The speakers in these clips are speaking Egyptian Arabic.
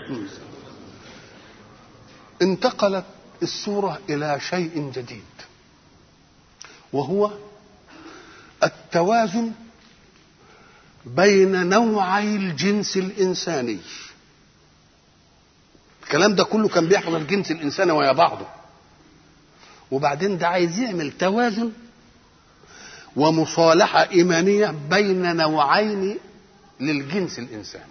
انتقلت السورة إلى شيء جديد وهو التوازن بين نوعي الجنس الإنساني الكلام ده كله كان بيحصل الجنس الإنساني ويا بعضه وبعدين ده عايز يعمل توازن ومصالحة إيمانية بين نوعين للجنس الإنساني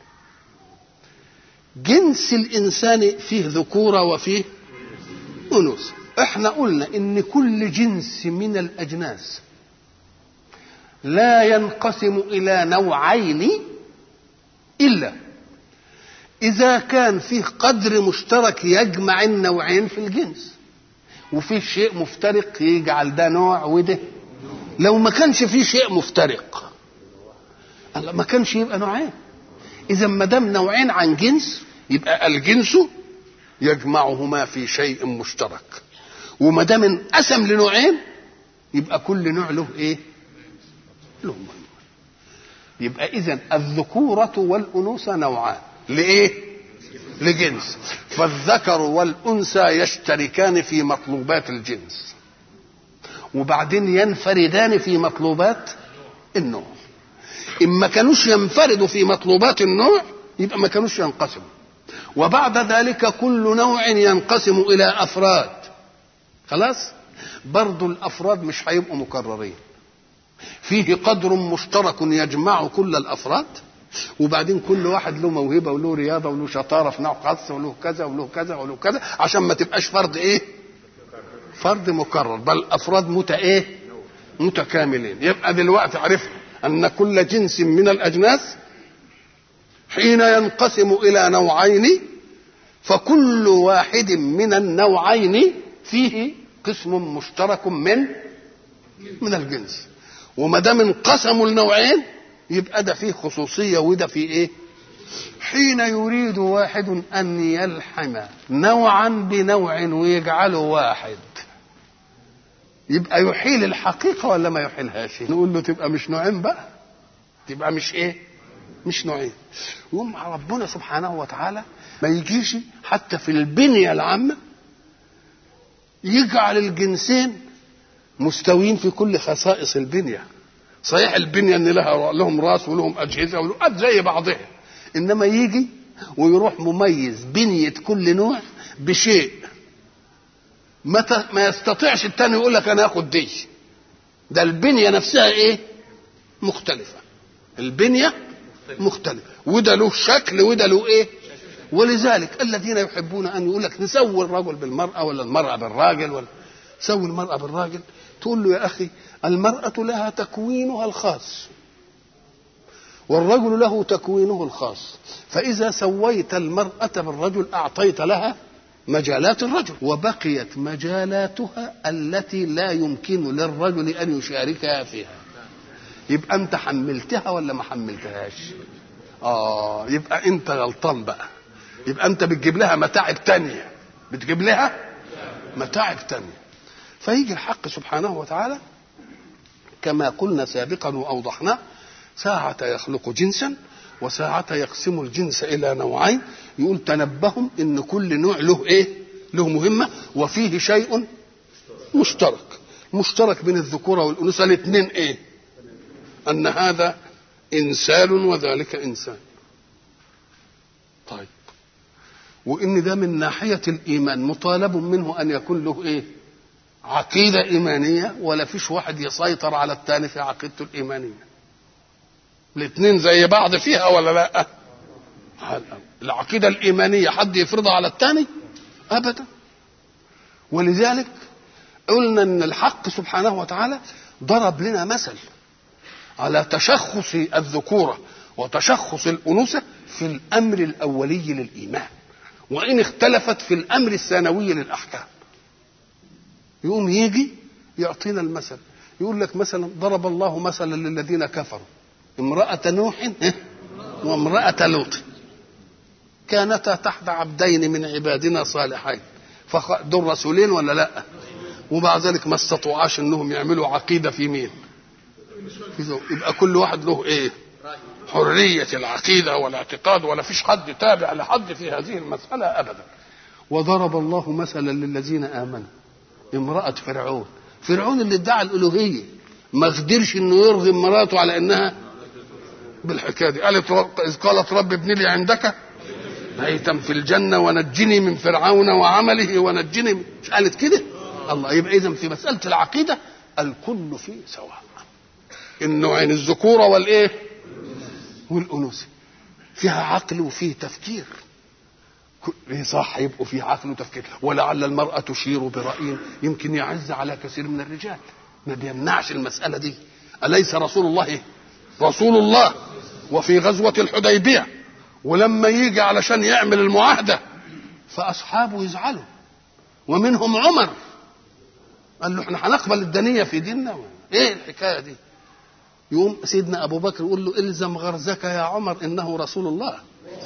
جنس الإنسان فيه ذكورة وفيه أنوثة احنا قلنا ان كل جنس من الأجناس لا ينقسم إلى نوعين إلا إذا كان فيه قدر مشترك يجمع النوعين في الجنس وفيه شيء مفترق يجعل ده نوع وده لو ما كانش فيه شيء مفترق ما كانش يبقى نوعين اذا ما دام نوعين عن جنس يبقى الجنس يجمعهما في شيء مشترك وما دام انقسم لنوعين يبقى كل نوع له ايه له مهم. يبقى اذا الذكوره والانوثه نوعان لايه لجنس فالذكر والانثى يشتركان في مطلوبات الجنس وبعدين ينفردان في مطلوبات النوع إن ما كانوش ينفردوا في مطلوبات النوع يبقى ما كانوش ينقسموا وبعد ذلك كل نوع ينقسم إلى أفراد خلاص برضو الأفراد مش هيبقوا مكررين فيه قدر مشترك يجمع كل الأفراد وبعدين كل واحد له موهبة وله رياضة وله شطارة في نوع خاص وله كذا وله كذا وله كذا عشان ما تبقاش فرد إيه فرد مكرر بل أفراد مت إيه متكاملين يبقى دلوقتي عرفنا أن كل جنس من الأجناس حين ينقسم إلى نوعين فكل واحد من النوعين فيه قسم مشترك من من الجنس وما دام انقسموا النوعين يبقى ده فيه خصوصية وده فيه إيه؟ حين يريد واحد أن يلحم نوعا بنوع ويجعله واحد يبقى يحيل الحقيقة ولا ما يحيلهاش نقول له تبقى مش نوعين بقى تبقى مش ايه مش نوعين يقوم ربنا سبحانه وتعالى ما يجيش حتى في البنية العامة يجعل الجنسين مستويين في كل خصائص البنية صحيح البنية ان لها لهم راس ولهم اجهزة ولهم زي بعضها انما يجي ويروح مميز بنية كل نوع بشيء متى ما يستطيعش التاني يقول لك انا اخد دي ده البنيه نفسها ايه مختلفه البنيه مختلفه وده له شكل وده له ايه ولذلك الذين يحبون ان يقول لك نسوي الرجل بالمراه ولا المراه بالراجل ولا سوي المراه بالراجل تقول له يا اخي المراه لها تكوينها الخاص والرجل له تكوينه الخاص فاذا سويت المراه بالرجل اعطيت لها مجالات الرجل وبقيت مجالاتها التي لا يمكن للرجل ان يشاركها فيها يبقى انت حملتها ولا ما حملتهاش اه يبقى انت غلطان بقى يبقى انت بتجيب لها متاعب تانية بتجيب لها متاعب تانية فيجي الحق سبحانه وتعالى كما قلنا سابقا واوضحنا ساعة يخلق جنسا وساعة يقسم الجنس إلى نوعين يقول تنبهم إن كل نوع له إيه؟ له مهمة وفيه شيء مشترك مشترك بين الذكورة والأنوثة الاثنين إيه؟ أن هذا إنسان وذلك إنسان طيب وإن ده من ناحية الإيمان مطالب منه أن يكون له إيه؟ عقيدة إيمانية ولا فيش واحد يسيطر على الثاني في عقيدته الإيمانية الاثنين زي بعض فيها ولا لا العقيدة الإيمانية حد يفرضها على الثاني أبدا ولذلك قلنا أن الحق سبحانه وتعالى ضرب لنا مثل على تشخص الذكورة وتشخص الأنوثة في الأمر الأولي للإيمان وإن اختلفت في الأمر الثانوي للأحكام يقوم يجي يعطينا المثل يقول لك مثلا ضرب الله مثلا للذين كفروا امرأة نوح وامرأة لوط كانتا تحت عبدين من عبادنا صالحين دول رسولين ولا لا ومع ذلك ما استطاعوش انهم يعملوا عقيده في مين في يبقى كل واحد له ايه حريه العقيده والاعتقاد ولا فيش حد تابع لحد في هذه المساله ابدا وضرب الله مثلا للذين امنوا امراه فرعون فرعون اللي ادعى الالوهيه ما قدرش انه يرغم مراته على انها بالحكايه دي قالت اذ قالت رب ابن لي عندك بيتا في الجنه ونجني من فرعون وعمله ونجني من... مش قالت كده الله يبقى اذا في مساله العقيده الكل فيه سواء النوعين الذكوره والايه والانوثه فيها عقل وفيه تفكير ايه صح يبقوا فيه عقل وتفكير ولعل المراه تشير براي يمكن يعز على كثير من الرجال ما بيمنعش المساله دي اليس رسول الله إيه؟ رسول الله وفي غزوه الحديبيه ولما يجي علشان يعمل المعاهده فاصحابه يزعلوا ومنهم عمر قال له احنا هنقبل الدنيه في ديننا ايه الحكايه دي يقوم سيدنا ابو بكر يقول له الزم غرزك يا عمر انه رسول الله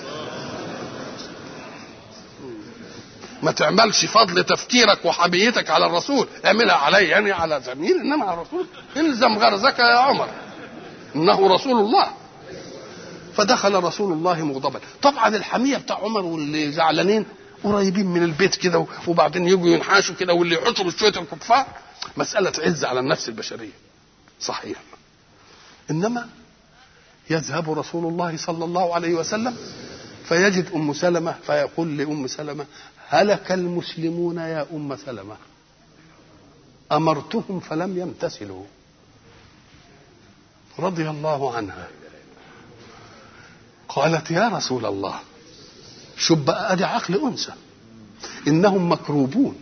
ما تعملش فضل تفكيرك وحميتك على الرسول اعملها علي يعني على زميل انما على الرسول الزم غرزك يا عمر انه رسول الله فدخل رسول الله مغضبا طبعا الحميه بتاع عمر واللي زعلانين قريبين من البيت كده وبعدين يجوا ينحاشوا كده واللي يحطوا شويه الكفار مساله تعز على النفس البشريه صحيح انما يذهب رسول الله صلى الله عليه وسلم فيجد ام سلمه فيقول لام سلمه هلك المسلمون يا ام سلمه امرتهم فلم يمتثلوا رضي الله عنها قالت يا رسول الله شوف بقى ادي عقل انثى انهم مكروبون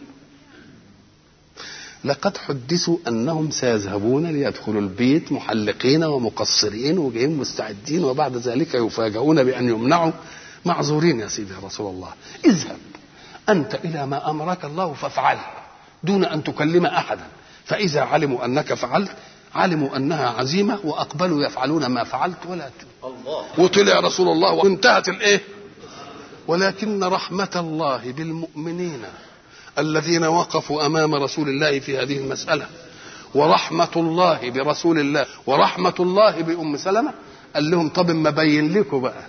لقد حدثوا انهم سيذهبون ليدخلوا البيت محلقين ومقصرين وجايين مستعدين وبعد ذلك يفاجؤون بان يمنعوا معذورين يا سيدي يا رسول الله اذهب انت الى ما امرك الله فافعل دون ان تكلم احدا فاذا علموا انك فعلت علموا انها عزيمه واقبلوا يفعلون ما فعلت ولا الله وطلع رسول الله وانتهت الايه ولكن رحمه الله بالمؤمنين الذين وقفوا امام رسول الله في هذه المساله ورحمه الله برسول الله ورحمه الله بام سلمه قال لهم طب ما بين لكم بقى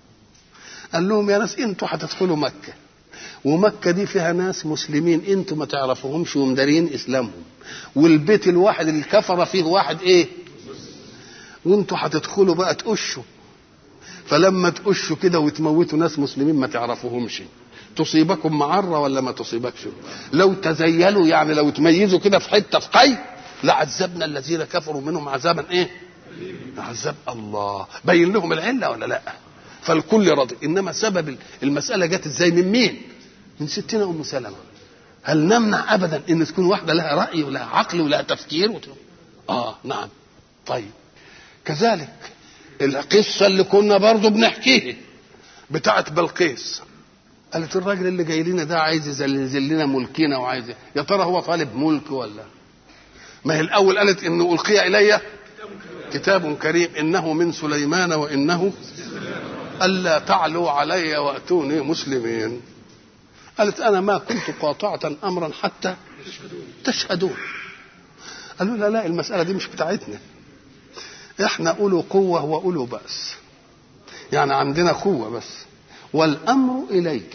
قال لهم يا ناس انتوا هتدخلوا مكه ومكة دي فيها ناس مسلمين انتوا ما تعرفوهمش ومدارين اسلامهم والبيت الواحد اللي كفر فيه واحد ايه وانتوا هتدخلوا بقى تقشوا فلما تقشوا كده وتموتوا ناس مسلمين ما تعرفوهمش تصيبكم معرة ولا ما تصيبكش لو تزيلوا يعني لو تميزوا كده في حتة في قي لعذبنا الذين كفروا منهم عذابا ايه عذاب الله بين لهم العلة ولا لا فالكل راضي انما سبب المسألة جت ازاي من مين من ستنا ام سلمة هل نمنع ابدا ان تكون واحدة لها رأي ولها عقل ولها تفكير وت... اه نعم طيب كذلك القصة اللي كنا برضو بنحكيها بتاعت بلقيس قالت الراجل اللي جاي لنا ده عايز يزلزل لنا ملكنا وعايز يا ترى هو طالب ملك ولا ما هي الاول قالت انه القي الي كتاب كريم انه من سليمان وانه الا تعلوا علي واتوني مسلمين قالت انا ما كنت قاطعه امرا حتى تشهدون قالوا لا لا المساله دي مش بتاعتنا احنا اولو قوه واولو باس يعني عندنا قوه بس والامر اليك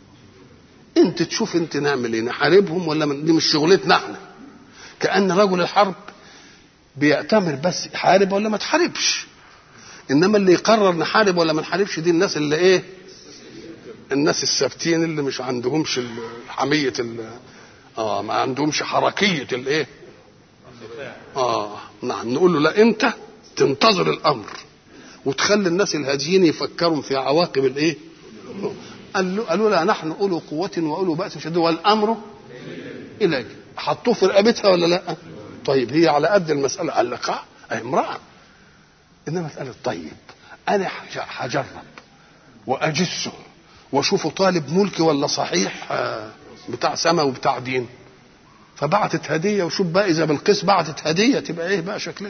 انت تشوف انت نعمل ايه نحاربهم ولا من... دي مش شغلتنا احنا كان رجل الحرب بيأتمر بس حارب ولا ما تحاربش انما اللي يقرر نحارب ولا ما نحاربش دي الناس اللي ايه الناس الثابتين اللي مش عندهمش حميه ال... اه ما عندهمش حركيه الايه اه نعم نقول له لا انت تنتظر الامر وتخلي الناس الهاديين يفكروا في عواقب الايه قالوا قالوا لا نحن اولو قوه واولو باس شديد والامر اليك حطوه في رقبتها ولا لا طيب هي على قد المساله قال لك اه امراه انما مساله طيب انا هجرب واجسه واشوفه طالب ملك ولا صحيح بتاع سما وبتاع دين فبعتت هديه وشوف بقى اذا بالقيس بعتت هديه تبقى ايه بقى شكلها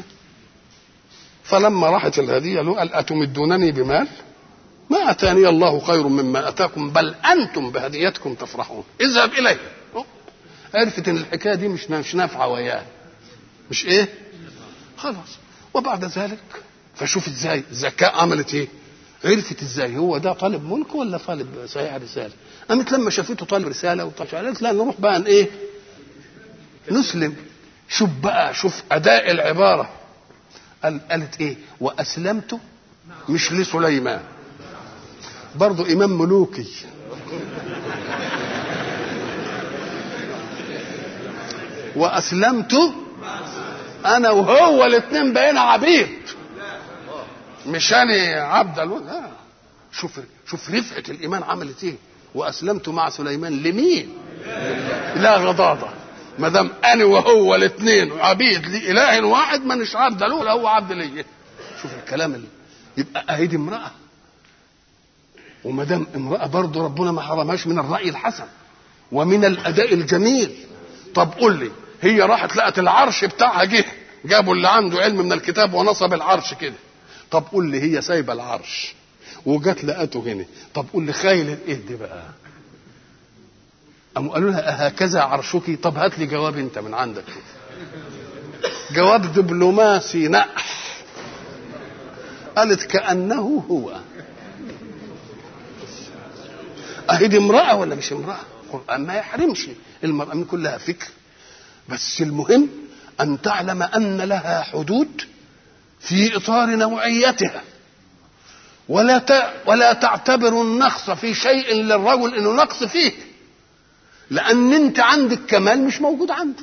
فلما راحت الهديه له قال اتمدونني بمال ما اتاني الله خير مما اتاكم بل انتم بهديتكم تفرحون اذهب اليه عرفت ان الحكايه دي مش مش نافعه وياه مش ايه خلاص وبعد ذلك فشوف ازاي الذكاء عملت ايه عرفت ازاي هو ده طالب ملك ولا طالب صحيح رساله قامت لما شافته طالب رساله وطالب قالت لا نروح بقى ايه نسلم شوف بقى شوف اداء العباره قال قالت ايه واسلمت مش لسليمان برضه امام ملوكي واسلمت انا وهو الاثنين بقينا عبيد مش انا عبد لا شوف شوف رفعه الايمان عملت ايه واسلمت مع سليمان لمين لا غضاضه ما دام انا وهو الاثنين عبيد لاله واحد ما نش عبد له لا هو عبد ليا شوف الكلام اللي يبقى اهيدي امراه وما دام امراه برضه ربنا ما حرمهاش من الراي الحسن ومن الاداء الجميل طب قول لي هي راحت لقت العرش بتاعها جه جابوا اللي عنده علم من الكتاب ونصب العرش كده طب قول لي هي سايبه العرش وجت لقته هنا طب قول لي خايل ايه دي بقى قاموا قالوا لها أهكذا عرشك طب هات لي جواب انت من عندك جواب دبلوماسي نقح قالت كأنه هو أهي دي امرأة ولا مش امرأة القرآن ما يحرمش المرأة من كلها فكر بس المهم أن تعلم أن لها حدود في إطار نوعيتها ولا ت... ولا تعتبر النقص في شيء للرجل انه نقص فيه لان انت عندك كمال مش موجود عنده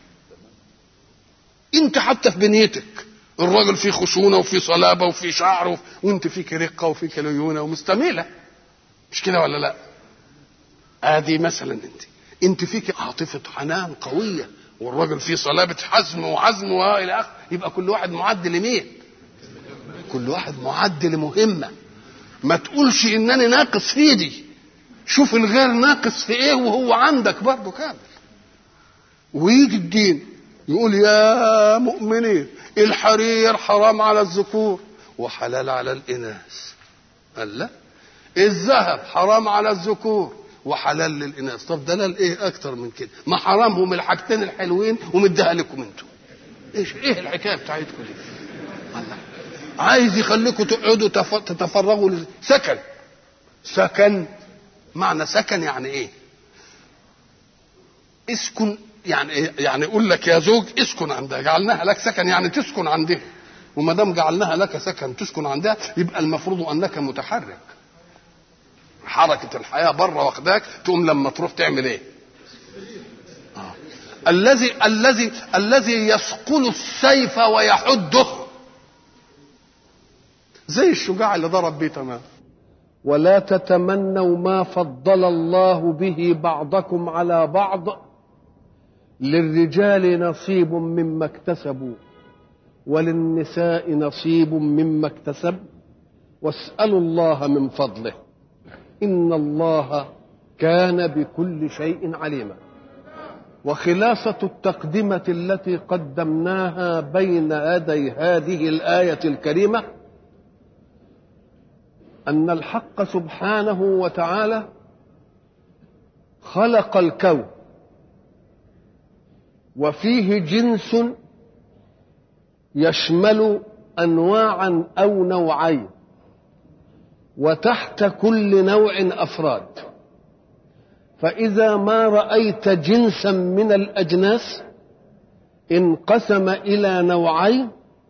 انت حتى في بنيتك الراجل فيه خشونه وفيه صلابه وفيه شعر وف... وانت فيك رقه وفيك ليونه ومستميله مش كده ولا لا ادي مثلا انت انت فيك عاطفه حنان قويه والراجل فيه صلابه حزم وعزم والى اخره يبقى كل واحد معد لمين كل واحد معد لمهمه ما تقولش انني ناقص في دي شوف الغير ناقص في ايه وهو عندك برضه كامل ويجي الدين يقول يا مؤمنين الحرير حرام على الذكور وحلال على الاناث قال لا الذهب حرام على الذكور وحلال للاناث طب دلال ايه اكتر من كده ما حرامهم الحاجتين الحلوين ومديها لكم انتوا ايش ايه الحكايه بتاعتكم دي الله عايز يخليكم تقعدوا تتفرغوا سكن سكن معنى سكن يعني ايه اسكن يعني إيه؟ يعني يقول لك يا زوج اسكن عندها جعلناها لك سكن يعني تسكن عندها وما دام جعلناها لك سكن تسكن عندها يبقى المفروض انك متحرك حركه الحياه بره واخداك تقوم لما تروح تعمل ايه آه. الذي الذي الذي يصقل السيف ويحده زي الشجاع اللي ضرب بيه تمام ولا تتمنوا ما فضل الله به بعضكم على بعض للرجال نصيب مما اكتسبوا وللنساء نصيب مما اكتسب واسالوا الله من فضله ان الله كان بكل شيء عليما وخلاصه التقدمه التي قدمناها بين يدي هذه الايه الكريمه ان الحق سبحانه وتعالى خلق الكون وفيه جنس يشمل انواعا او نوعين وتحت كل نوع افراد فاذا ما رايت جنسا من الاجناس انقسم الى نوعين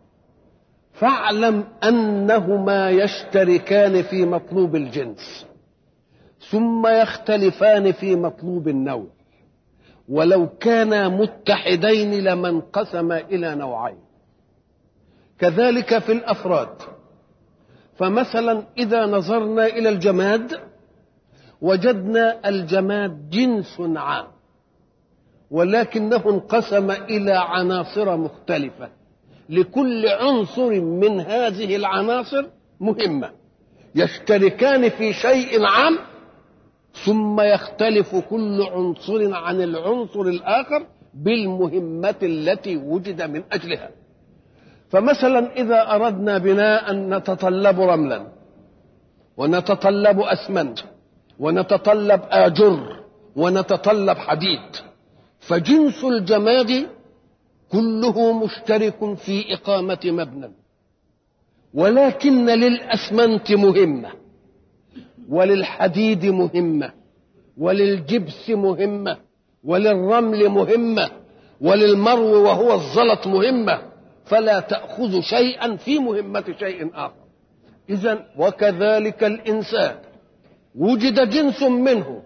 فاعلم انهما يشتركان في مطلوب الجنس ثم يختلفان في مطلوب النوع ولو كانا متحدين لما انقسم الى نوعين كذلك في الافراد فمثلا اذا نظرنا الى الجماد وجدنا الجماد جنس عام ولكنه انقسم الى عناصر مختلفه لكل عنصر من هذه العناصر مهمه يشتركان في شيء عام ثم يختلف كل عنصر عن العنصر الاخر بالمهمه التي وجد من اجلها فمثلا اذا اردنا بناء نتطلب رملا ونتطلب اسمنت ونتطلب اجر ونتطلب حديد فجنس الجماد كله مشترك في إقامة مبنى ولكن للأسمنت مهمة وللحديد مهمة وللجبس مهمة وللرمل مهمة وللمرو وهو الزلط مهمة فلا تأخذ شيئا في مهمة شيء آخر إذا وكذلك الإنسان وجد جنس منه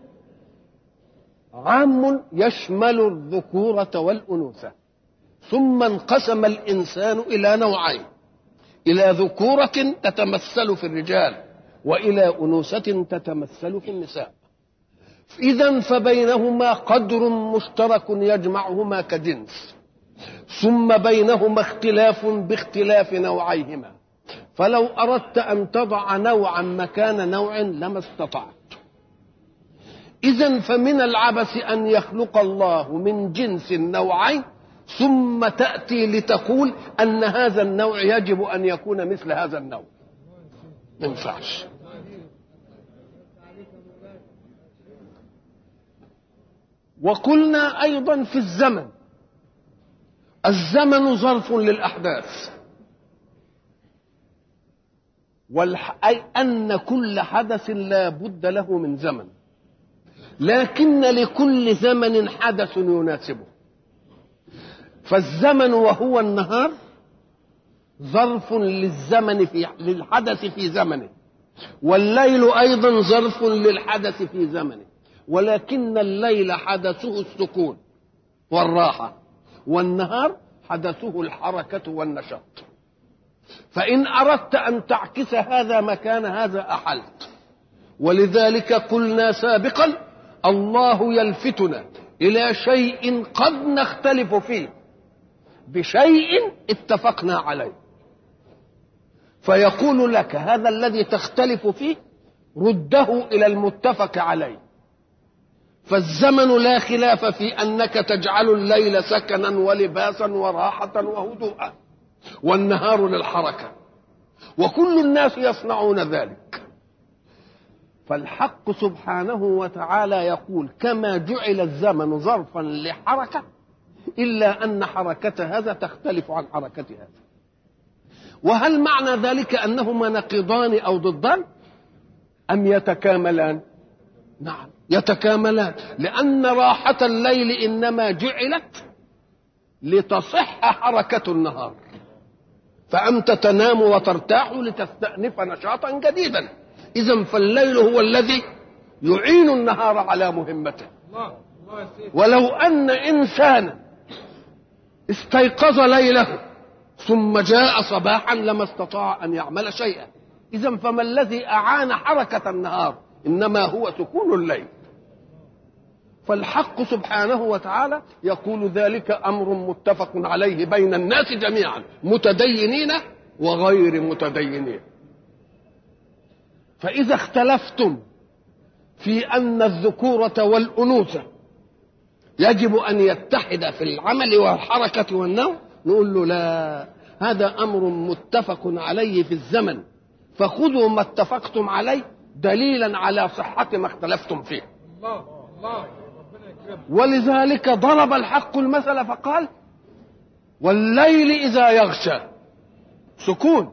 عام يشمل الذكورة والأنوثة ثم انقسم الإنسان إلى نوعين إلى ذكورة تتمثل في الرجال وإلى أنوثة تتمثل في النساء إذا فبينهما قدر مشترك يجمعهما كجنس ثم بينهما اختلاف باختلاف نوعيهما فلو أردت أن تضع نوعا مكان نوع لما استطعت إذا فمن العبث أن يخلق الله من جنس نوعين ثم تأتي لتقول أن هذا النوع يجب أن يكون مثل هذا النوع ما ينفعش وقلنا أيضا في الزمن الزمن ظرف للأحداث والح... أي أن كل حدث لا بد له من زمن لكن لكل زمن حدث يناسبه فالزمن وهو النهار ظرف للزمن في للحدث في زمنه والليل ايضا ظرف للحدث في زمنه ولكن الليل حدثه السكون والراحه والنهار حدثه الحركه والنشاط فان اردت ان تعكس هذا مكان هذا احلت ولذلك قلنا سابقا الله يلفتنا الى شيء قد نختلف فيه بشيء اتفقنا عليه فيقول لك هذا الذي تختلف فيه رده الى المتفق عليه فالزمن لا خلاف في انك تجعل الليل سكنا ولباسا وراحه وهدوءا والنهار للحركه وكل الناس يصنعون ذلك فالحق سبحانه وتعالى يقول كما جعل الزمن ظرفا لحركه إلا أن حركة هذا تختلف عن حركة هذا وهل معنى ذلك أنهما نقيضان أو ضدان أم يتكاملان نعم يتكاملان لأن راحة الليل إنما جعلت لتصح حركة النهار فأنت تنام وترتاح لتستأنف نشاطا جديدا إذا فالليل هو الذي يعين النهار على مهمته ولو أن إنسانا استيقظ ليله ثم جاء صباحا لما استطاع ان يعمل شيئا اذا فما الذي اعان حركه النهار انما هو سكون الليل فالحق سبحانه وتعالى يقول ذلك امر متفق عليه بين الناس جميعا متدينين وغير متدينين فاذا اختلفتم في ان الذكوره والانوثه يجب أن يتحد في العمل والحركة والنوم نقول له لا هذا أمر متفق عليه في الزمن فخذوا ما اتفقتم عليه دليلا على صحة ما اختلفتم فيه الله الله ولذلك ضرب الحق المثل فقال والليل إذا يغشى سكون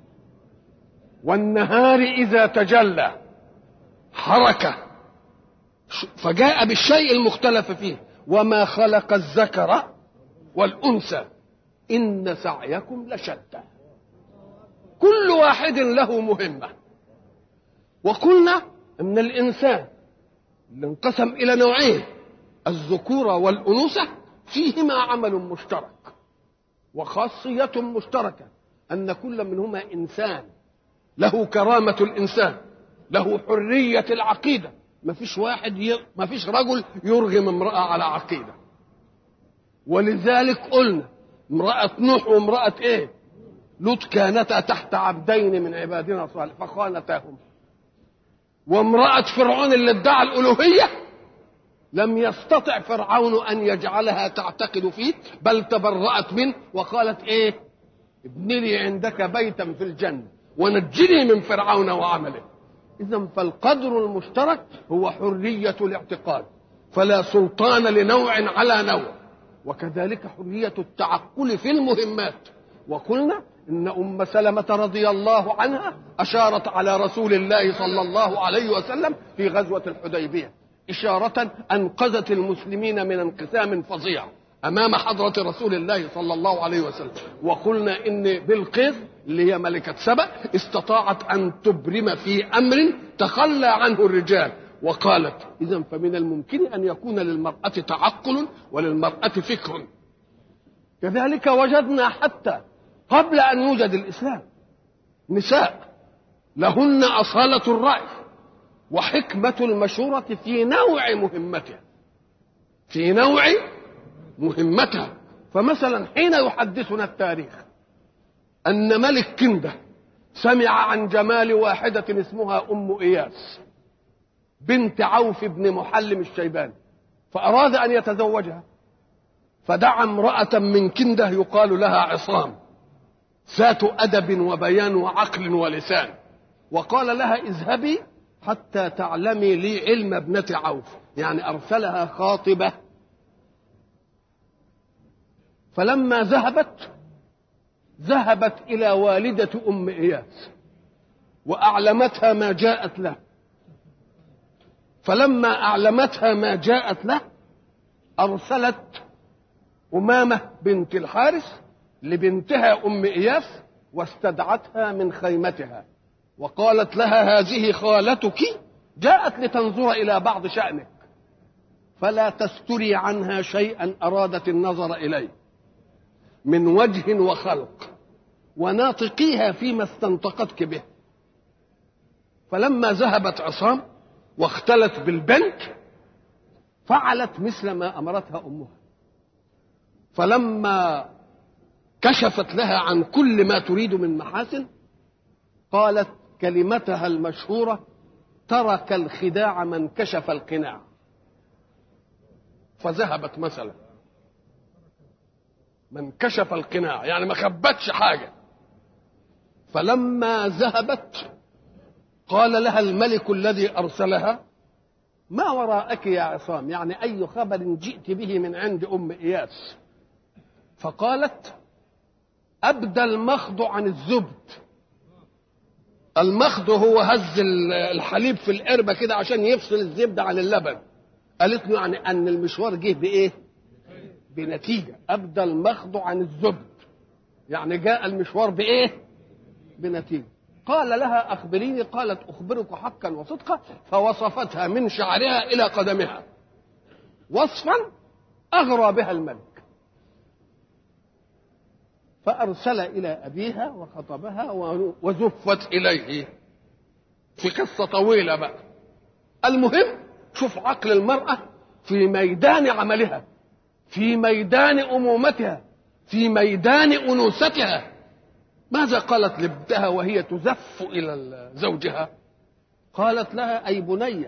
والنهار إذا تجلى حركة فجاء بالشيء المختلف فيه وما خلق الذكر والأنثى إن سعيكم لشتى كل واحد له مهمة وقلنا أن الإنسان اللي انقسم إلى نوعين الذكورة والأنوثة فيهما عمل مشترك وخاصية مشتركة أن كل منهما إنسان له كرامة الإنسان له حرية العقيدة ما فيش واحد ي... ما فيش رجل يرغم امرأة على عقيدة ولذلك قلنا امرأة نوح وامرأة ايه لوط كانتا تحت عبدين من عبادنا صالح فخانتاهم وامرأة فرعون اللي ادعى الألوهية لم يستطع فرعون أن يجعلها تعتقد فيه بل تبرأت منه وقالت إيه ابن لي عندك بيتا في الجنة ونجني من فرعون وعمله إذا فالقدر المشترك هو حرية الاعتقاد فلا سلطان لنوع على نوع وكذلك حرية التعقل في المهمات وقلنا إن أم سلمة رضي الله عنها أشارت على رسول الله صلى الله عليه وسلم في غزوة الحديبية إشارة أنقذت المسلمين من انقسام فظيع أمام حضرة رسول الله صلى الله عليه وسلم وقلنا إن بلقيس اللي هي ملكة سبأ استطاعت أن تبرم في أمر تخلى عنه الرجال وقالت إذا فمن الممكن أن يكون للمرأة تعقل وللمرأة فكر كذلك وجدنا حتى قبل أن يوجد الإسلام نساء لهن أصالة الرأي وحكمة المشورة في نوع مهمتها في نوع مهمتها فمثلا حين يحدثنا التاريخ أن ملك كندة سمع عن جمال واحدة اسمها أم إياس بنت عوف بن محلم الشيباني فأراد أن يتزوجها فدعا امرأة من كندة يقال لها عصام ذات أدب وبيان وعقل ولسان وقال لها اذهبي حتى تعلمي لي علم ابنة عوف يعني أرسلها خاطبة فلما ذهبت ذهبت إلى والدة أم إياس وأعلمتها ما جاءت له فلما أعلمتها ما جاءت له أرسلت أمامة بنت الحارث لبنتها أم إياس واستدعتها من خيمتها وقالت لها هذه خالتك جاءت لتنظر إلى بعض شأنك فلا تستري عنها شيئا أرادت النظر إليه من وجه وخلق وناطقيها فيما استنطقتك به فلما ذهبت عصام واختلت بالبنت فعلت مثل ما امرتها امها فلما كشفت لها عن كل ما تريد من محاسن قالت كلمتها المشهوره ترك الخداع من كشف القناع فذهبت مثلا من كشف القناع يعني ما خبتش حاجه فلما ذهبت قال لها الملك الذي ارسلها ما وراءك يا عصام يعني اي خبر جئت به من عند ام اياس فقالت ابدى المخض عن الزبد المخض هو هز الحليب في القربة كده عشان يفصل الزبدة عن اللبن قالت له يعني ان المشوار جه بايه بنتيجة أبدى المخض عن الزبد يعني جاء المشوار بإيه بنتيجة قال لها أخبريني قالت أخبرك حقا وصدقا فوصفتها من شعرها إلى قدمها وصفا أغرى بها الملك فأرسل إلى أبيها وخطبها وزفت إليه في قصة طويلة بقى المهم شوف عقل المرأة في ميدان عملها في ميدان أمومتها في ميدان أنوثتها ماذا قالت لابنها وهي تزف إلى زوجها قالت لها أي بني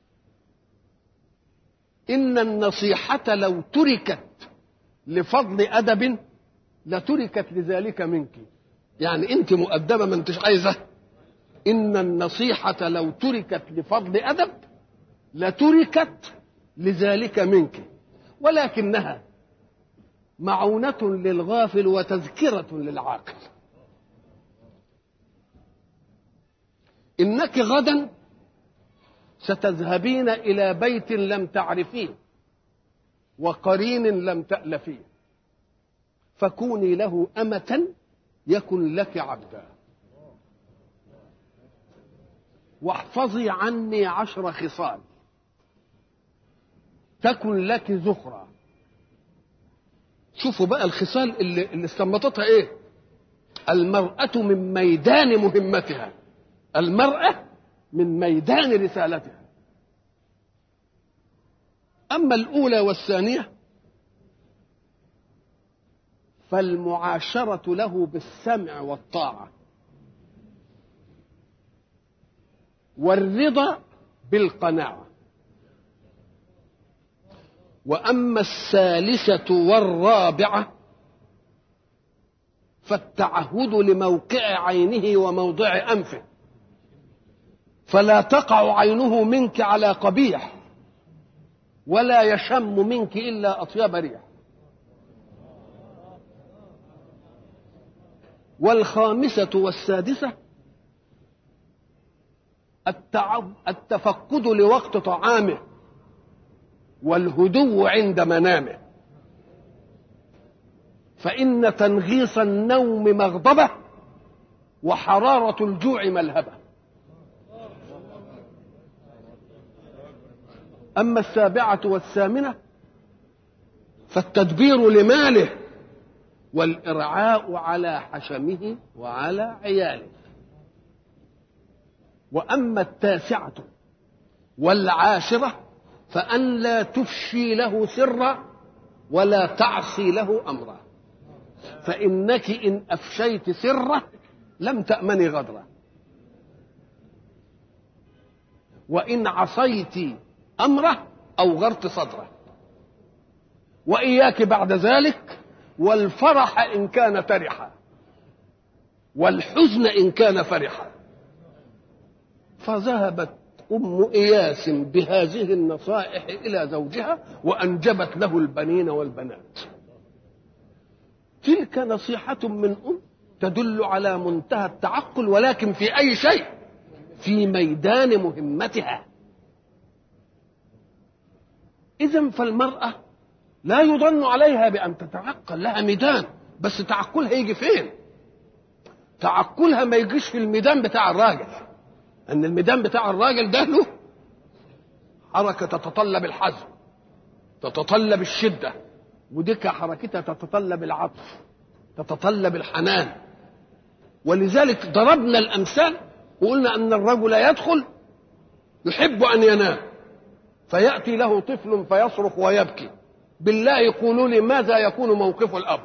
إن النصيحة لو تركت لفضل أدب لتركت لذلك منك يعني أنت مؤدبة ما أنتش عايزة إن النصيحة لو تركت لفضل أدب لتركت لذلك منك ولكنها معونة للغافل وتذكرة للعاقل إنك غدا ستذهبين إلى بيت لم تعرفيه وقرين لم تألفيه فكوني له أمة يكن لك عبدا واحفظي عني عشر خصال تكن لك زخرة شوفوا بقى الخصال اللي, اللي استنبطتها ايه المرأة من ميدان مهمتها المرأة من ميدان رسالتها أما الأولى والثانية فالمعاشرة له بالسمع والطاعة والرضا بالقناعة واما الثالثه والرابعه فالتعهد لموقع عينه وموضع انفه فلا تقع عينه منك على قبيح ولا يشم منك الا اطيب ريح والخامسة والسادسة التعب التفقد لوقت طعامه والهدوء عند منامه فإن تنغيص النوم مغضبة وحرارة الجوع ملهبة أما السابعة والثامنة فالتدبير لماله والإرعاء على حشمه وعلى عياله وأما التاسعة والعاشرة فأن لا تفشي له سرا ولا تعصي له أمرا فإنك إن أفشيت سره لم تأمني غدره وإن عصيت أمره أوغرت صدره وإياك بعد ذلك والفرح إن كان ترحا والحزن إن كان فرحا فذهبت أم إياس بهذه النصائح إلى زوجها وأنجبت له البنين والبنات تلك نصيحة من أم تدل على منتهى التعقل ولكن في أي شيء في ميدان مهمتها إذا فالمرأة لا يظن عليها بأن تتعقل لها ميدان بس تعقلها يجي فين تعقلها ما يجيش في الميدان بتاع الراجل أن الميدان بتاع الراجل ده له حركة تتطلب الحزم تتطلب الشدة وديك حركتها تتطلب العطف تتطلب الحنان ولذلك ضربنا الأمثال وقلنا أن الرجل يدخل يحب أن ينام فيأتي له طفل فيصرخ ويبكي بالله قولوا لي ماذا يكون موقف الأب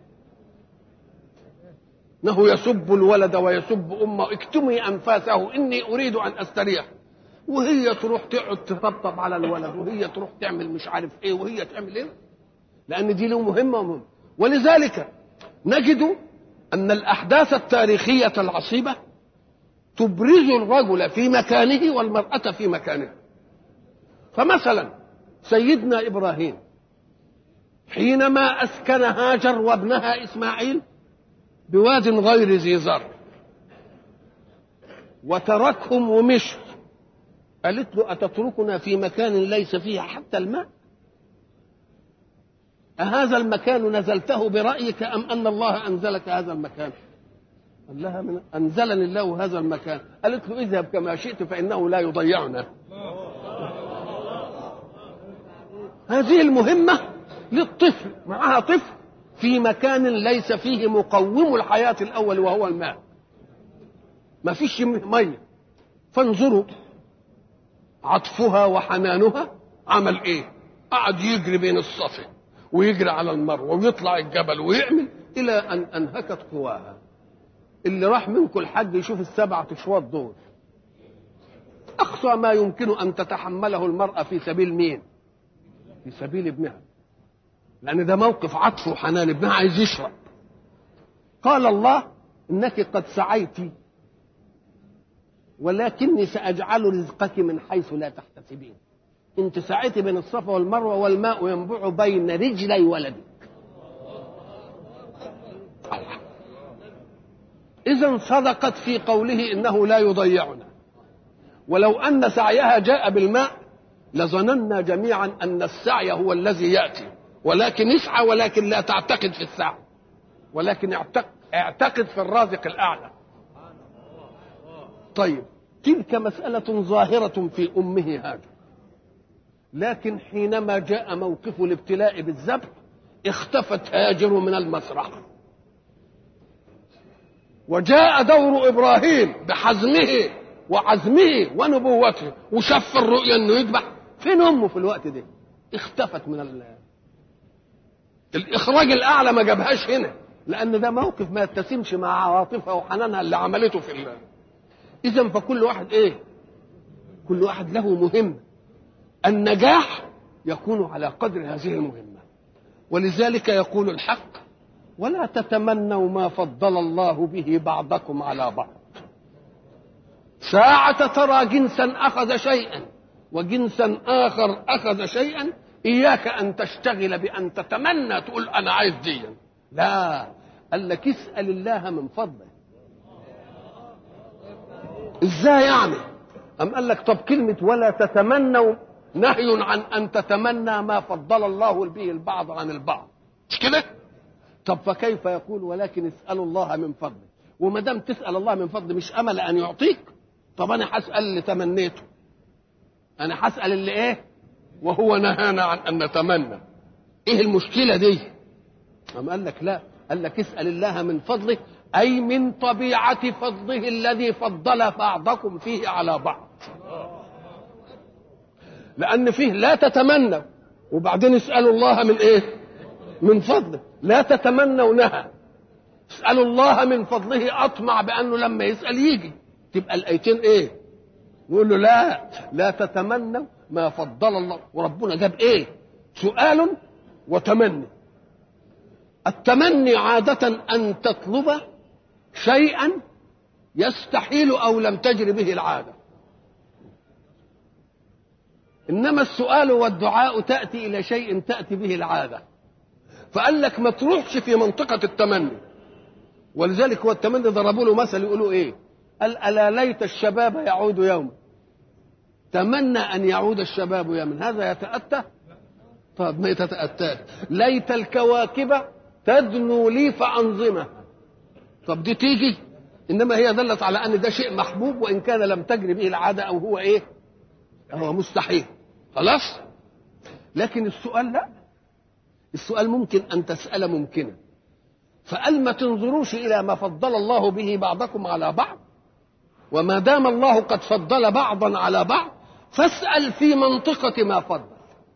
انه يسب الولد ويسب امه اكتمي انفاسه اني اريد ان استريح وهي تروح تقعد تطبطب على الولد وهي تروح تعمل مش عارف ايه وهي تعمل ايه لان دي له مهمه ومهمه ولذلك نجد ان الاحداث التاريخيه العصيبه تبرز الرجل في مكانه والمراه في مكانها فمثلا سيدنا ابراهيم حينما اسكن هاجر وابنها اسماعيل بواد غير ذي زرع وتركهم ومشي قالت له أتتركنا في مكان ليس فيه حتى الماء أهذا المكان نزلته برأيك أم أن الله أنزلك هذا المكان قال لها من أنزلني الله هذا المكان قالت له اذهب كما شئت فإنه لا يضيعنا هذه المهمة للطفل معها طفل في مكان ليس فيه مقوم الحياة الأول وهو الماء ما فيش مية فانظروا عطفها وحنانها عمل ايه قعد يجري بين الصفا ويجري على المروة ويطلع الجبل ويعمل إلى أن أنهكت قواها اللي راح منكم الحج يشوف السبعة أشواط دول أقصى ما يمكن أن تتحمله المرأة في سبيل مين في سبيل ابنها لأن ده موقف عطف وحنان ابنها عايز يشرب قال الله إنك قد سعيت ولكني سأجعل رزقك من حيث لا تحتسبين انت سعيت بين الصفا والمروة والماء ينبع بين رجلي ولدك إذا صدقت في قوله إنه لا يضيعنا ولو أن سعيها جاء بالماء لظننا جميعا أن السعي هو الذي يأتي ولكن اسعى ولكن لا تعتقد في السعي ولكن اعتقد في الرازق الأعلى طيب تلك مسألة ظاهرة في أمه هذا لكن حينما جاء موقف الابتلاء بالذبح اختفت هاجر من المسرح وجاء دور ابراهيم بحزمه وعزمه ونبوته وشف الرؤيا انه يذبح فين امه في الوقت ده اختفت من ال... الاخراج الاعلى ما جابهاش هنا لان ده موقف ما يتسمش مع عواطفها وحنانها اللي عملته في الله اذا فكل واحد ايه كل واحد له مهمه النجاح يكون على قدر هذه المهمه ولذلك يقول الحق ولا تتمنوا ما فضل الله به بعضكم على بعض ساعة ترى جنسا أخذ شيئا وجنسا آخر أخذ شيئا إياك أن تشتغل بأن تتمنى تقول أنا عايز ديا لا قال لك اسال الله من فضله ازاي يعني ام قال لك طب كلمه ولا تتمنوا نهي عن ان تتمنى ما فضل الله به البعض عن البعض مش كده طب فكيف يقول ولكن اسالوا الله من فضله وما دام تسال الله من فضله مش امل ان يعطيك طب انا هسال اللي تمنيته انا هسال اللي ايه وهو نهانا عن ان نتمنى ايه المشكله دي أم قال لك لا قال لك اسال الله من فضله اي من طبيعه فضله الذي فضل بعضكم فيه على بعض لان فيه لا تتمنوا وبعدين اسالوا الله من ايه من فضله لا تتمنوا نهى اسالوا الله من فضله اطمع بانه لما يسال يجي تبقى الايتين ايه يقول له لا لا تتمنوا ما فضل الله وربنا جاب ايه سؤال وتمني التمني عادة أن تطلب شيئا يستحيل أو لم تجر به العادة إنما السؤال والدعاء تأتي إلى شيء تأتي به العادة فقال لك ما تروحش في منطقة التمني ولذلك هو التمني ضربوا له مثل يقولوا إيه قال ألا ليت الشباب يعود يوما تمنى أن يعود الشباب يوما هذا يتأتى طب ما يتأتى ليت الكواكب تدنو لي فأنظمة طب دي تيجي إنما هي دلت على أن ده شيء محبوب وإن كان لم تجري به العادة أو هو إيه هو مستحيل خلاص لكن السؤال لا السؤال ممكن أن تسأل ممكنا فقال ما تنظروش إلى ما فضل الله به بعضكم على بعض وما دام الله قد فضل بعضا على بعض فاسأل في منطقة ما فضل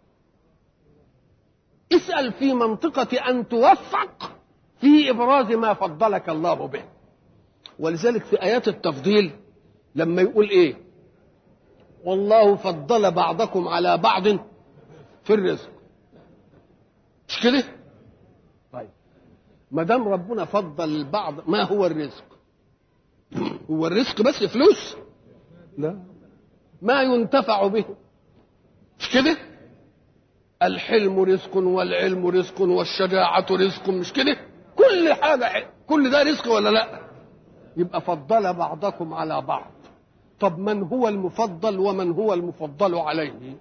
اسأل في منطقة أن توفق في إبراز ما فضلك الله به ولذلك في آيات التفضيل لما يقول إيه والله فضل بعضكم على بعض في الرزق مش كده طيب ما دام ربنا فضل البعض ما هو الرزق هو الرزق بس فلوس لا ما ينتفع به مش كده الحلم رزق والعلم رزق والشجاعة رزق مش كده كل حاجة كل ده رزق ولا لا يبقى فضل بعضكم على بعض طب من هو المفضل ومن هو المفضل عليه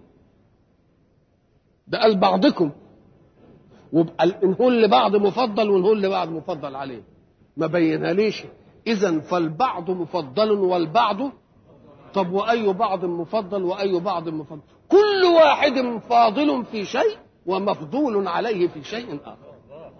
ده قال بعضكم ونقول لبعض مفضل ونقول لبعض مفضل عليه ما بينها ليش اذا فالبعض مفضل والبعض طب واي بعض مفضل واي بعض مفضل كل واحد فاضل في شيء ومفضول عليه في شيء اخر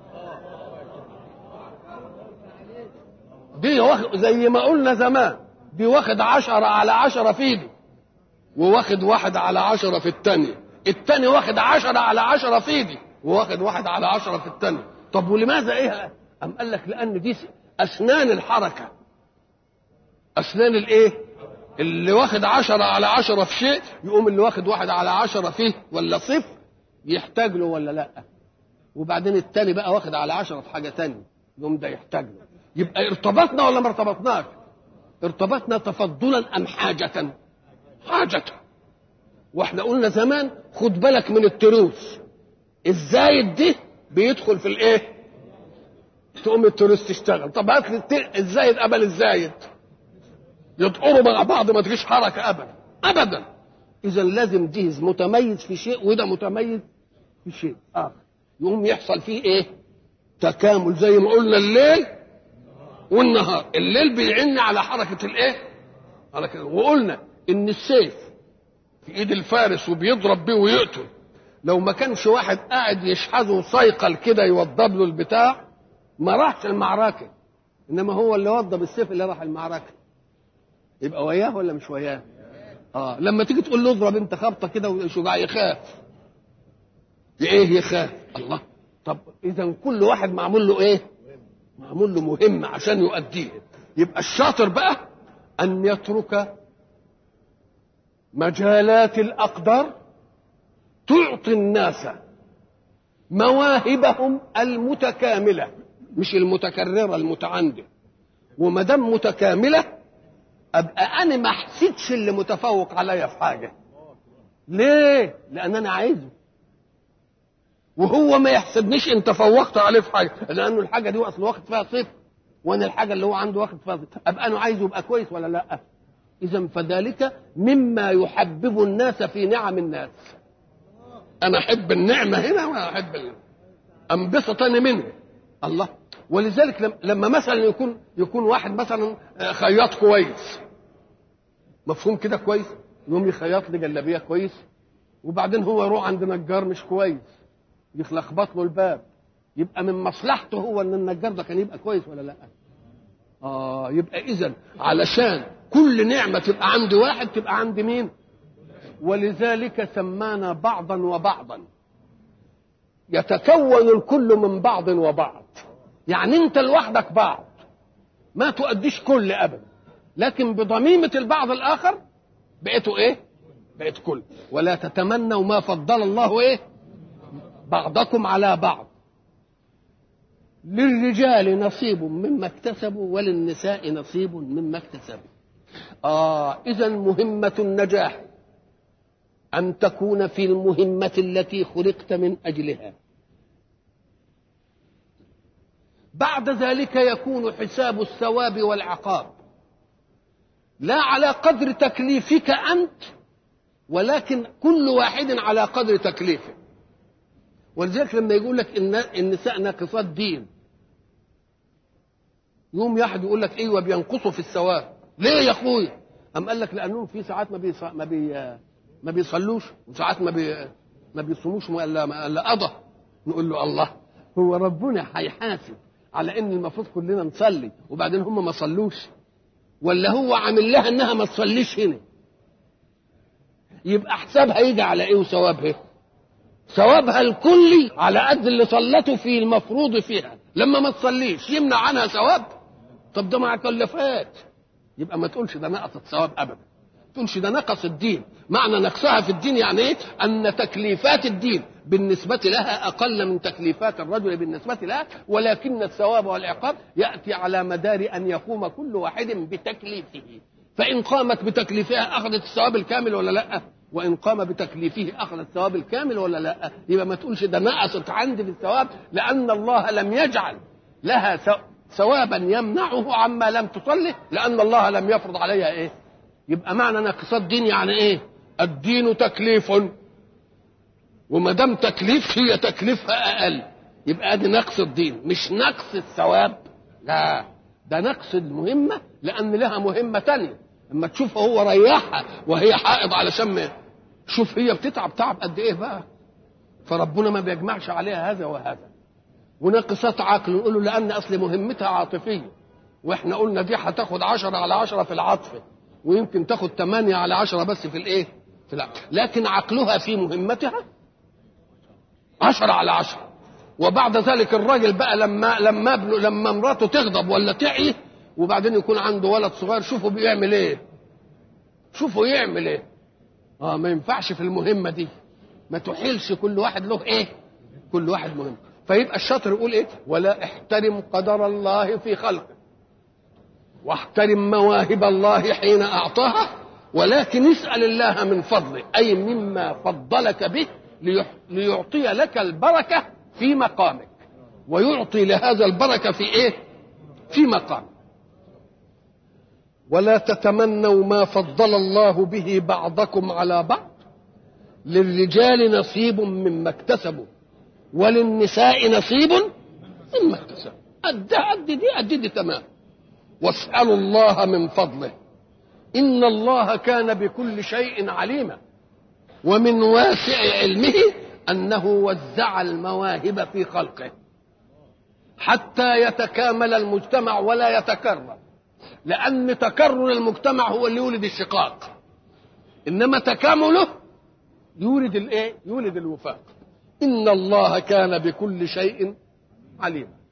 دي واخد زي ما قلنا زمان دي واخد عشرة على عشرة في ايدي وواخد واحد على عشرة في التانية التاني واخد عشرة على عشرة في ايدي وواخد واحد على عشرة في التانية طب ولماذا ايه أم قال لك لأن دي أسنان الحركة أسنان الإيه اللي واخد عشرة على عشرة في شيء يقوم اللي واخد واحد على عشرة فيه ولا صفر يحتاج له ولا لا وبعدين التاني بقى واخد على عشرة في حاجة تانية يقوم ده يحتاج له يبقى ارتبطنا ولا ما ارتبطناش ارتبطنا تفضلا أم حاجة حاجة واحنا قلنا زمان خد بالك من التروس الزايد دي بيدخل في الايه تقوم التورست تشتغل طب هات لي الزايد قبل الزايد يطقروا مع بعض ما تجيش حركه ابدا ابدا اذا لازم جهز متميز في شيء وده متميز في شيء اخر يقوم يحصل فيه ايه تكامل زي ما قلنا الليل والنهار الليل بيعن على حركه الايه على كده وقلنا ان السيف في ايد الفارس وبيضرب بيه ويقتل لو ما كانش واحد قاعد يشحذه صيقل كده يوضب له البتاع ما راحش المعركة إنما هو اللي وضب السيف اللي راح المعركة يبقى وياه ولا مش وياه؟ اه لما تيجي تقول له اضرب انت خبطه كده وشجاع يخاف ايه يخاف الله طب اذا كل واحد معمول له ايه معمول له مهمه عشان يؤديه يبقى الشاطر بقى ان يترك مجالات الاقدار تعطي الناس مواهبهم المتكامله مش المتكرره المتعانده وما دام متكامله ابقى انا ما احسدش اللي متفوق عليا في حاجه ليه لان انا عايزه وهو ما يحسبنيش ان تفوقت عليه في حاجه لانه الحاجه دي اصل واخد فيها صفر وانا الحاجه اللي هو عنده واخد فيها صفر ابقى انا عايزه يبقى كويس ولا لا اذا فذلك مما يحبب الناس في نعم الناس انا احب النعمه هنا وانا احب ال- انبسط انا منه الله ولذلك لم- لما مثلا يكون يكون واحد مثلا آه، خياط كويس مفهوم كده كويس يقوم يخيط لي جلابيه كويس وبعدين هو يروح عند نجار مش كويس يخلخبط له الباب يبقى من مصلحته هو ان النجار ده كان يبقى كويس ولا لا اه يبقى اذا علشان كل نعمه تبقى عند واحد تبقى عند مين ولذلك سمانا بعضا وبعضا يتكون الكل من بعض وبعض يعني انت لوحدك بعض ما تؤديش كل ابدا لكن بضميمه البعض الاخر بقيتوا ايه بقيت كل ولا تتمنوا ما فضل الله ايه بعضكم على بعض للرجال نصيب مما اكتسبوا وللنساء نصيب مما اكتسبوا آه إذا مهمة النجاح أن تكون في المهمة التي خلقت من أجلها بعد ذلك يكون حساب الثواب والعقاب لا على قدر تكليفك أنت ولكن كل واحد على قدر تكليفه ولذلك لما يقول لك ان النساء ناقصات دين يوم واحد يقول لك ايوه بينقصوا في الثواب ليه يا اخويا ام قال لك لانهم في ساعات ما بيص... ما بي... ما بيصلوش وساعات ما بي... ما بيصوموش الا الا قضى نقول له الله هو ربنا هيحاسب على ان المفروض كلنا نصلي وبعدين هم ما صلوش ولا هو عامل لها انها ما تصليش هنا يبقى حسابها يجي على ايه وثوابها ثوابها الكلي على قد اللي صلته في المفروض فيها لما ما تصليش يمنع عنها ثواب طب ده ما كلفات يبقى ما تقولش ده نقص الثواب ابدا تقولش ده نقص الدين معنى نقصها في الدين يعني ايه ان تكليفات الدين بالنسبة لها أقل من تكليفات الرجل بالنسبة لها ولكن الثواب والعقاب يأتي على مدار أن يقوم كل واحد بتكليفه فإن قامت بتكليفها أخذت الثواب الكامل ولا لأ وإن قام بتكليفه أخذ الثواب الكامل ولا لأ يبقى ما تقولش ده نقصت عندي في الثواب لأن الله لم يجعل لها ثوابا يمنعه عما لم تصلي لأن الله لم يفرض عليها إيه يبقى معنى نقصات دين يعني إيه الدين تكليف وما دام تكليف هي تكليفها اقل يبقى دي نقص الدين مش نقص الثواب لا ده نقص المهمه لان لها مهمه تانية اما تشوف هو ريحها وهي حائض علشان ما شوف هي بتتعب تعب قد ايه بقى فربنا ما بيجمعش عليها هذا وهذا وناقصات عقل نقول له لان اصل مهمتها عاطفيه واحنا قلنا دي هتاخد عشرة على عشرة في العطف ويمكن تاخد ثمانية على عشرة بس في الايه في العقل لكن عقلها في مهمتها عشرة على عشرة وبعد ذلك الراجل بقى لما لما ابنه لما مراته تغضب ولا تعي وبعدين يكون عنده ولد صغير شوفوا بيعمل ايه شوفوا يعمل ايه اه ما ينفعش في المهمه دي ما تحيلش كل واحد له ايه كل واحد مهم فيبقى الشاطر يقول ايه ولا احترم قدر الله في خلقه واحترم مواهب الله حين اعطاها ولكن اسال الله من فضله اي مما فضلك به ليعطي لك البركة في مقامك ويعطي لهذا البركة في ايه في مقام ولا تتمنوا ما فضل الله به بعضكم على بعض للرجال نصيب مما اكتسبوا وللنساء نصيب مما اكتسبوا أد أد دي أد دي تمام واسألوا الله من فضله إن الله كان بكل شيء عليما ومن واسع علمه انه وزع المواهب في خلقه حتى يتكامل المجتمع ولا يتكرر لان تكرر المجتمع هو اللي يولد الشقاق انما تكامله يولد الايه يولد الوفاق ان الله كان بكل شيء عليما